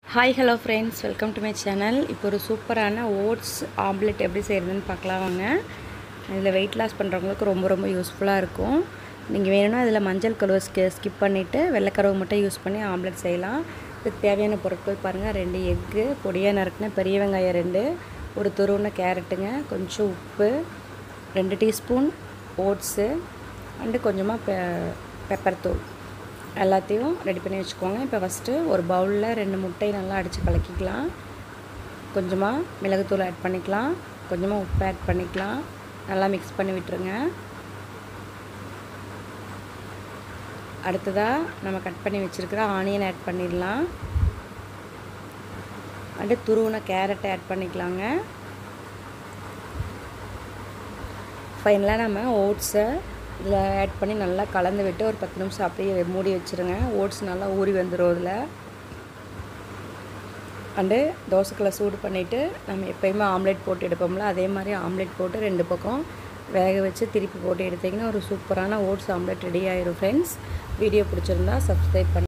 hi hello friends welcome to my channel இப்போ ஒரு சூப்பரான ஓட்ஸ் ஆம்லெட் எப்படி செய்கிறதுன்னு பார்க்கலாம் வாங்க இதில் வெயிட் லாஸ் பண்ணுறவங்களுக்கு ரொம்ப ரொம்ப யூஸ்ஃபுல்லாக இருக்கும் நீங்கள் வேணும்னா இதில் மஞ்சள் கழுவை ஸ்கி ஸ்கிப் பண்ணிவிட்டு வெள்ளைக்கருவை மட்டும் யூஸ் பண்ணி ஆம்லெட் செய்யலாம் இதுக்கு தேவையான பொருட்கள் பாருங்கள் ரெண்டு எக்கு பொடியாக நறுக்குன பெரிய வெங்காயம் ரெண்டு ஒரு துருவின கேரட்டுங்க கொஞ்சம் உப்பு ரெண்டு டீஸ்பூன் ஓட்ஸு அண்டு கொஞ்சமாக பெ பெப்பர் தூள் எல்லாத்தையும் ரெடி பண்ணி வச்சுக்கோங்க இப்போ ஃபஸ்ட்டு ஒரு பவுலில் ரெண்டு முட்டையை நல்லா அடித்து கலக்கிக்கலாம் கொஞ்சமாக மிளகுத்தூள் ஆட் பண்ணிக்கலாம் கொஞ்சமாக உப்பு ஆட் பண்ணிக்கலாம் நல்லா மிக்ஸ் பண்ணி விட்டுருங்க அடுத்ததாக நம்ம கட் பண்ணி வச்சுருக்கிற ஆனியன் ஆட் பண்ணிடலாம் அண்டு துருவின கேரட்டை ஆட் பண்ணிக்கலாங்க ஃபைனலாக நம்ம ஓட்ஸை இதில் ஆட் பண்ணி நல்லா கலந்து விட்டு ஒரு பத்து நிமிஷம் அப்படியே மூடி வச்சுருங்க ஓட்ஸ் நல்லா ஊறி வந்துடும் இதில் அண்டு தோசைக்கல்லை சூடு பண்ணிவிட்டு நம்ம எப்போயுமே ஆம்லேட் போட்டு எடுப்போம்ல அதே மாதிரி ஆம்லேட் போட்டு ரெண்டு பக்கம் வேக வச்சு திருப்பி போட்டு எடுத்திங்கன்னா ஒரு சூப்பரான ஓட்ஸ் ஆம்லேட் ரெடி ஆயிரும் ஃப்ரெண்ட்ஸ் வீடியோ பிடிச்சிருந்தா சப்ஸ்கிரைப் பண்ணி